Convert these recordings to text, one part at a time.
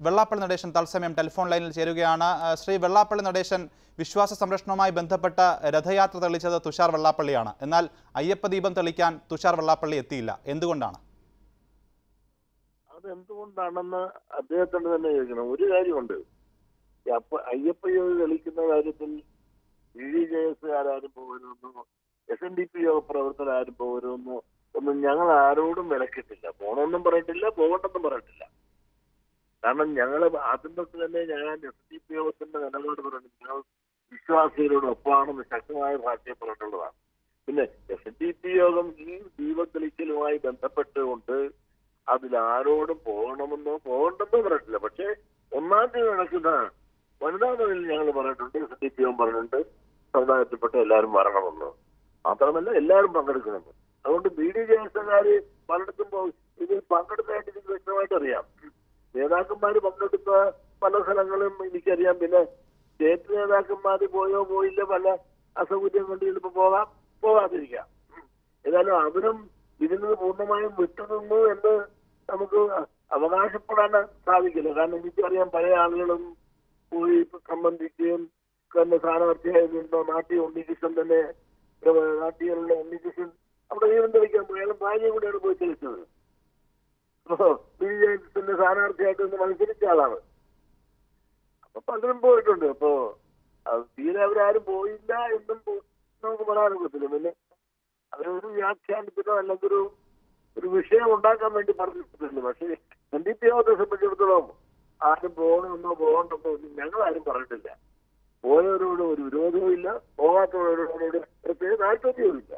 വെള്ളാപ്പള്ളി നടേശൻ തത്സമയം ടെലിഫോൺ ലൈനിൽ ചേരുകയാണ് ആ, ശ്രീ വെള്ളാപ്പള്ളി നടേശൻ വിശ്വാസ സംരക്ഷണവുമായി ബന്ധപ്പെട്ട രഥയാത്ര തെളിച്ചത് തുഷാർ വെള്ളാപ്പള്ളിയാണ് എന്നാൽ അയ്യപ്പ ദീപം തെളിക്കാൻ തുഷാർ വെള്ളാപ്പള്ളി എത്തിയില്ല എന്തുകൊണ്ടാണ് അത് എന്തുകൊണ്ടാണെന്ന് അദ്ദേഹത്തിന് തന്നെ ചോദിക്കണം ഒരു കാര്യമുണ്ട് ഈ അപ്പ അയ്യപ്പ യോഗ തെളിക്കുന്ന കാര്യത്തിൽ ബി ഡി ജെ എസുകാരും പോകരുമെന്നോ എസ് എൻ ഡി പി യോഗ പ്രവർത്തകരാരും പോകരുമെന്നോ ഒന്നും ഞങ്ങൾ ആരോടും വിലക്കിട്ടില്ല പോണമെന്നും പറഞ്ഞിട്ടില്ല പോകണ്ടെന്നും പറഞ്ഞിട്ടില്ല കാരണം ഞങ്ങൾ ആദ്യം തൊട്ട് തന്നെ ഞാൻ എസ് ഡി പി യോഗത്തിന്റെ നിലപാട് പറഞ്ഞു ഞങ്ങൾ വിശ്വാസികളോട് ഒപ്പമാണെന്ന് ശക്തമായ ഭാഷയിൽ പറഞ്ഞിട്ടുള്ളതാണ് പിന്നെ എസ് ഡി പി യോഗം ഈ ദീപത്തെളിക്കലുമായി ബന്ധപ്പെട്ടുകൊണ്ട് അതിൽ ആരോടും പോകണമെന്നോ പോകണ്ടെന്നോ പറഞ്ഞിട്ടില്ല പക്ഷേ ഒന്നാം തീയതി നടക്കുന്ന വനിതാ മതിൽ ഞങ്ങൾ പറഞ്ഞിട്ടുണ്ട് എസ് ഡി പി യോഗം പറഞ്ഞിട്ടുണ്ട് സമുദായത്തിൽപ്പെട്ട എല്ലാവരും വരണമെന്ന് മാത്രമല്ല എല്ലാവരും പങ്കെടുക്കണമെന്ന് അതുകൊണ്ട് ബി ഡി ജെ എസ്കാര് പലയിടത്തും പോകും ഇതിൽ പങ്കെടുത്തതായിട്ട് എനിക്ക് വ്യക്തമായിട്ട് അറിയാം നേതാക്കന്മാര് പങ്കെടുത്ത പല സ്ഥലങ്ങളും എനിക്കറിയാം പിന്നെ സ്റ്റേറ്റ് നേതാക്കന്മാര് പോയോ പോയില്ല പല അസൗകര്യം കൊണ്ട് ചിലപ്പോൾ പോകാം പോകാതിരിക്കാം ഉം. ഏതായാലും അവരും ഇതിൽ നിന്ന് പൂർണ്ണമായും വിട്ടുനിന്നു എന്ന് നമുക്ക് അവകാശപ്പെടാൻ സാധിക്കില്ല കാരണം എനിക്കറിയാം പല ആളുകളും പോയി സംബന്ധിക്കുകയും തന്നെ സ്ഥാനാർത്ഥിയായിരുന്ന നാട്ടിയ ഉണ്ണികൃഷ്ണൻ തന്നെ ഏഹ്, നാട്ടിലുള്ള ഉണ്ണികൃഷ്ണൻ അവിടെ ദൈവം തെളിക്കാൻ പോയി അയാളും ഭാര്യയും കൂടെയാണ് പോയി തെളിച്ചത് അപ്പോ ബി ജെ പിന്റെ സ്ഥാനാർത്ഥിയായിട്ട് ഒന്ന് മത്സരിച്ച ആളാണ് അപ്പൊ പലരും പോയിട്ടുണ്ട് അപ്പോ അത് തീരെ അവരാരും പോയില്ല എന്നും പോ- നമുക്ക് പറയാനൊക്കത്തില്ല പിന്നെ അവരൊരു വ്യാഖ്യാനത്തിനോ അല്ലെങ്കിൽ ഒരു ഒരു വിഷയം ഉണ്ടാക്കാൻ വേണ്ടി പറഞ്ഞിട്ടില്ല പക്ഷേ എൻ ഡി പി യോഗത്തെ സംബന്ധിച്ചിടത്തോളം ആരും പോകണമെന്നോ പോകണ്ടെന്നോ ഒന്നും ഞങ്ങൾ ആരും പറഞ്ഞിട്ടില്ല പോയവരോട് ഒരു വിരോധവും ഇല്ല പോകാത്തവരോട് പ്രത്യേക താല്പര്യവും ഇല്ല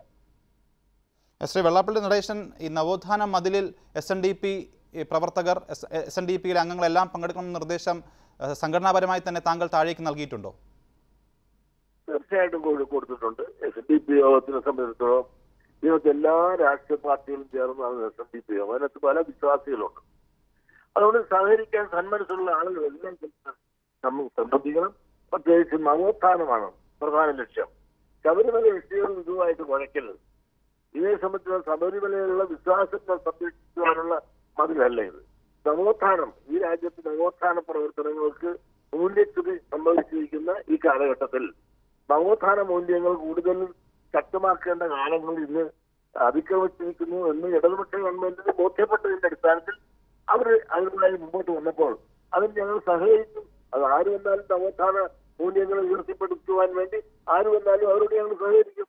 ശ്രീ വെള്ളാപ്പള്ളി നടേശൻ ഈ നവോത്ഥാന മതിലിൽ എസ് എൻ ഡി പി പ്രവർത്തകർ എസ് എൻ ഡി പിയിലെ അംഗങ്ങളെല്ലാം പങ്കെടുക്കണമെന്ന നിർദ്ദേശം ഏഹ്, സംഘടനാപരമായി തന്നെ താങ്കൾ താഴേക്ക് നൽകിയിട്ടുണ്ടോ തീർച്ചയായിട്ടും കൊടു- കൊടുത്തിട്ടുണ്ട് എസ് എൻ ഡി പി യോഗത്തിനെ സംബന്ധിച്ചിടത്തോളം ഇതിനകത്ത് എല്ലാ രാഷ്ട്രീയ പാർട്ടികളും ചേർന്നാണ് എസ് എൻ ഡി പി യോഗം അതിനകത്ത് പല വിശ്വാസികളുണ്ട് അതുകൊണ്ട് സഹകരിക്കാൻ സന്മനസ്സുള്ള ആളുകളെല്ലാം നമ്മൾ സംബന്ധിക്കണം പ്രത്യേകിച്ച് നവോത്ഥാനമാണ് പ്രധാന ലക്ഷ്യം ശബരിമല വിഷയവും ഇതുമായിട്ട് കുഴക്കരുത് ഇതേ സംബന്ധിച്ച് ശബരിമലയിലുള്ള വിശ്വാസത്തെ സംരക്ഷിക്കുവാനുള്ള മതിലല്ല ഇത് നവോത്ഥാനം ഈ രാജ്യത്ത് നവോത്ഥാന പ്രവർത്തനങ്ങൾക്ക് മൂല്യച്യുതി സംഭവിച്ചിരിക്കുന്ന ഈ കാലഘട്ടത്തിൽ നവോത്ഥാന മൂല്യങ്ങൾ കൂടുതൽ ശക്തമാക്കേണ്ട കാലങ്ങൾ ഇന്ന് അതിക്രമിച്ചിരിക്കുന്നു എന്ന് ഇടതുപക്ഷ ഗവൺമെന്റിന് ബോധ്യപ്പെട്ടതിന്റെ അടിസ്ഥാനത്തിൽ അവർ അതിനുമായി മുമ്പോട്ട് വന്നപ്പോൾ അതിൽ ഞങ്ങൾ സഹകരിച്ചു അത് ആര് വന്നാലും നവോത്ഥാന മൂല്യങ്ങൾ ഉയർത്തിപ്പെടുത്തുവാൻ വേണ്ടി ആര് വന്നാലും അവരോട് ഞങ്ങൾ സഹകരിക്കും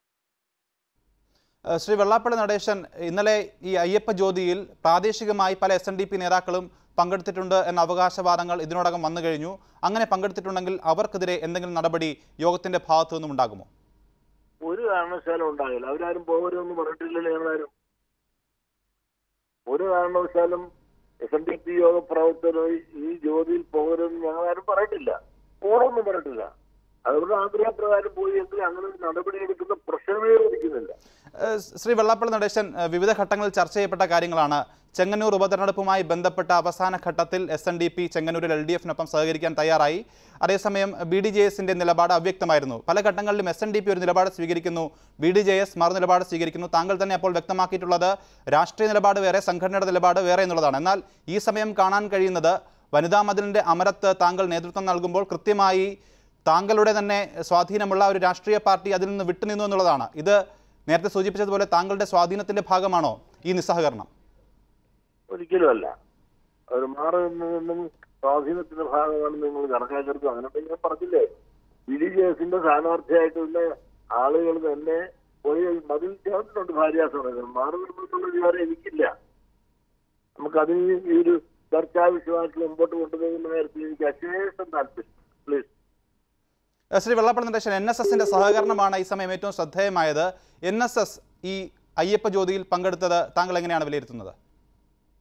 ഏഹ്, ശ്രീ വെള്ളാപ്പള്ളി നടേശൻ ഇന്നലെ ഈ അയ്യപ്പ ജ്യോതിയിൽ പ്രാദേശികമായി പല എസ് എൻ ഡി പി നേതാക്കളും പങ്കെടുത്തിട്ടുണ്ട് എന്ന അവകാശവാദങ്ങൾ ഇതിനോടകം വന്നു കഴിഞ്ഞു അങ്ങനെ പങ്കെടുത്തിട്ടുണ്ടെങ്കിൽ അവർക്കെതിരെ എന്തെങ്കിലും നടപടി യോഗത്തിന്റെ ഭാഗത്തു നിന്നും ഉണ്ടാകുമോ ഒരു കാരണവശാലും ഉണ്ടാകില്ല അവരാരും പോകരുമെന്ന് പറഞ്ഞിട്ടില്ലല്ലോ ഞങ്ങളാരും ഒരു കാരണവശാലും എസ് എൻ ഡി പി യോഗ പ്രവർത്തകർ ഈ ജ്യോതിയിൽ പോകരുതെന്ന് ഞങ്ങളാരും പറഞ്ഞിട്ടില്ല പോകണമെന്നും പറഞ്ഞിട്ടില്ല അവരുടെ ആഗ്രഹപ്രകാരം പോയി എങ്കിൽ അങ്ങനെ ഒരു നടപടി എടുക്കുന്ന പ്രശ്നമേ ഉദിക്കുന്നില്ല ഏഹ്, ശ്രീ വെള്ളാപ്പള്ളി നടേശൻ ഏഹ്, വിവിധ ഘട്ടങ്ങളിൽ ചർച്ച ചെയ്യപ്പെട്ട കാര്യങ്ങളാണ് ചെങ്ങന്നൂർ ഉപതെരഞ്ഞെടുപ്പുമായി ബന്ധപ്പെട്ട അവസാന ഘട്ടത്തിൽ എസ് എൻ ഡി പി ചെങ്ങന്നൂരിൽ എൽ ഡി എഫിനൊപ്പം സഹകരിക്കാൻ തയ്യാറായി അതേസമയം ബി ഡി ജെ എസിന്റെ നിലപാട് അവ്യക്തമായിരുന്നു പല ഘട്ടങ്ങളിലും എസ് എൻ ഡി പി ഒരു നിലപാട് സ്വീകരിക്കുന്നു ബി ഡി ജെ എസ് മറു നിലപാട് സ്വീകരിക്കുന്നു താങ്കൾ തന്നെ അപ്പോൾ വ്യക്തമാക്കിയിട്ടുള്ളത് രാഷ്ട്രീയ നിലപാട് വേറെ സംഘടനയുടെ നിലപാട് വേറെ എന്നുള്ളതാണ് എന്നാൽ ഈ സമയം കാണാൻ കഴിയുന്നത് വനിതാ മതിലിന്റെ അമരത്ത് താങ്കൾ നേതൃത്വം നൽകുമ്പോൾ കൃത്യമായി താങ്കളുടെ തന്നെ സ്വാധീനമുള്ള ഒരു രാഷ്ട്രീയ പാർട്ടി അതിൽ നിന്ന് വിട്ടുനിന്നു എന്നുള്ളതാണ് ഇത് നേരത്തെ സൂചിപ്പിച്ചതുപോലെ താങ്കളുടെ സ്വാധീനത്തിന്റെ ഭാഗമാണോ ഈ നിസ്സഹകരണം ഒരിക്കലും അല്ല അവർ മാറി നിന്നും സ്വാധീനത്തിന്റെ ഭാഗമാണെന്ന് നിങ്ങൾ കണക്കാക്കരുത് അങ്ങനെ ഞാൻ പറഞ്ഞില്ലേ ബി ഡി ജെ എസിന്റെ സ്ഥാനാർത്ഥിയായിട്ടുള്ള ആളുകൾ തന്നെ പോയി മതിൽ ചേർത്തിട്ടുണ്ട് ഭാര്യാസമയം മാറി നിന്നുള്ള വികാരം എനിക്കില്ല നമുക്കത് ഈ ഒരു ചർച്ചാ വിഷയമായിട്ട് മുമ്പോട്ട് കൊണ്ടുപോകുന്ന കാര്യത്തിൽ എനിക്ക് അശേഷം താല്പര്യം പ്ലീസ് ഏഹ് ശ്രീ വെള്ളാപ്പള്ളി നടേശൻ എൻ എസ് എസിന്റെ സഹകരണമാണ് ഈ സമയം ഏറ്റവും ശ്രദ്ധേയമായത് എൻ എസ് എസ് ഈ അയ്യപ്പ ജ്യോതിയിൽ പങ്കെടുത്തത് താങ്കൾ എങ്ങനെയാണ് വിലയിരുത്തുന്നത്